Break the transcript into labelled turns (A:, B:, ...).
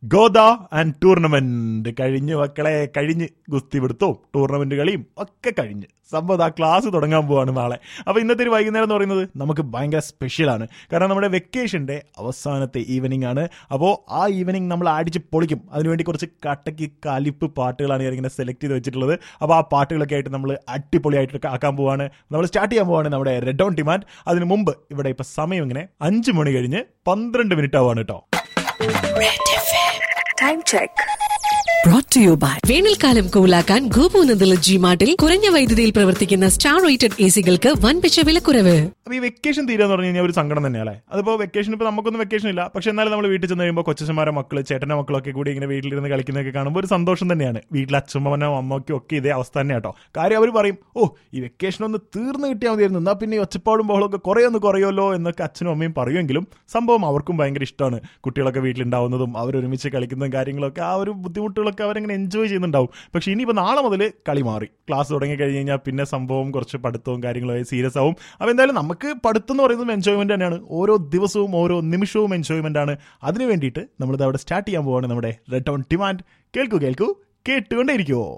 A: Godha and tournament കഴിഞ്ഞ് മക്കളെ കഴിഞ്ഞ് ഗുസ്തി പിടുത്തവും ടൂർണമെന്റ് കളിയും ഒക്കെ കഴിഞ്ഞ് സംഭവം ആ ക്ലാസ് തുടങ്ങാൻ പോവാണ് നാളെ അപ്പോൾ ഇന്നത്തെ ഒരു വൈകുന്നേരം എന്ന് പറയുന്നത് നമുക്ക് ഭയങ്കര സ്പെഷ്യലാണ് കാരണം നമ്മുടെ വെക്കേഷന്റെ അവസാനത്തെ ഈവനിങ് ആണ് അപ്പോൾ ആ ഈവനിങ് നമ്മൾ അടിച്ച് പൊളിക്കും അതിനുവേണ്ടി കുറച്ച് കട്ടക്ക് കലിപ്പ് പാട്ടുകളാണ് ഞാൻ ഇങ്ങനെ സെലക്ട് ചെയ്ത് വെച്ചിട്ടുള്ളത് അപ്പോൾ ആ പാട്ടുകളൊക്കെ ആയിട്ട് നമ്മൾ അടിപൊളിയായിട്ട് ആക്കാൻ പോവാണ് നമ്മൾ സ്റ്റാർട്ട് ചെയ്യാൻ പോവാണ് നമ്മുടെ റെഡ് ഓൺ ഡിമാൻഡ് അതിന് മുമ്പ് ഇവിടെ ഇപ്പൊ സമയം ഇങ്ങനെ അഞ്ച് മണി കഴിഞ്ഞ് പന്ത്രണ്ട് മിനിറ്റ് ആവാണ് കേട്ടോ
B: Time check.
C: brought to you by
D: വേനൽക്കാലം കൂലാക്കാൻ ഗോപൂനന്ദല ജി മാർട്ടിൽ കുറഞ്ഞ വൈദ്യുതിയിൽ പ്രവർത്തിക്കുന്ന സ്റ്റാർ റേറ്റഡ് എ സികൾക്ക് വൻപിച്ച വിലക്കുറവ്
A: അപ്പോൾ ഈ വെക്കേഷൻ തീരാന്ന് പറഞ്ഞു കഴിഞ്ഞാൽ ഒരു സങ്കടം തന്നെയല്ലേ അതിപ്പോൾ വെക്കേഷൻ ഇപ്പോൾ നമുക്കൊന്നും വെക്കേഷൻ ഇല്ല പക്ഷെ എന്നാലും നമ്മൾ വീട്ടിൽ ചെന്ന് കഴിയുമ്പോൾ കൊച്ചന്മാരെ മക്കള് ചേട്ടൻ്റെ മക്കളൊക്കെ കൂടി ഇങ്ങനെ വീട്ടിലിരുന്ന് കളിക്കുന്നതൊക്കെ കാണുമ്പോൾ ഒരു സന്തോഷം തന്നെയാണ് വീട്ടിൽ അച്ഛമ്മനോ അമ്മയ്ക്കും ഒക്കെ ഇതേ അവസ്ഥ തന്നെ കേട്ടോ കാര്യം അവർ പറയും ഓ ഈ വെക്കേഷൻ ഒന്ന് തീർന്നു കിട്ടിയാൽ മതിയായിരുന്നു എന്നാൽ പിന്നെ ഈ ഒച്ചപ്പാടും ബഹളമൊക്കെ കുറേ ഒന്ന് കുറയുമല്ലോ എന്നൊക്കെ അച്ഛനും അമ്മയും പറയുമെങ്കിലും സംഭവം അവർക്കും ഭയങ്കര ഇഷ്ടമാണ് കുട്ടികളൊക്കെ വീട്ടിലുണ്ടാവുന്നതും അവരൊരുമിച്ച് കളിക്കുന്നതും കാര്യങ്ങളൊക്കെ ആ ഒരു ബുദ്ധിമുട്ടുകളൊക്കെ അവരങ്ങനെ എൻജോയ് ചെയ്യുന്നുണ്ടാവും പക്ഷേ ഇനിയിപ്പോൾ നാളെ മുതൽ കളി മാറി ക്ലാസ് തുടങ്ങി കഴിഞ്ഞ് കഴിഞ്ഞാൽ പിന്നെ സംഭവം കുറച്ച് പഠിത്തവും കാര്യങ്ങളൊക്കെ സീരിയസ് ആവും അപ്പോൾ എന്തായാലും നമുക്ക് പഠിത്തം എന്ന് പറയുന്നത് എൻജോയ്മെന്റ് തന്നെയാണ് ഓരോ ദിവസവും ഓരോ നിമിഷവും എൻജോയ്മെന്റ് ആണ് അതിന് വേണ്ടിയിട്ട് നമ്മളിത് അവിടെ സ്റ്റാർട്ട് ചെയ്യാൻ പോവാണ് നമ്മുടെ റെഡ് ഓൺ ഡിമാൻഡ് കേൾക്കൂ കേൾക്കൂ കേട്ടുകൊണ്ടേയിരിക്കുമോ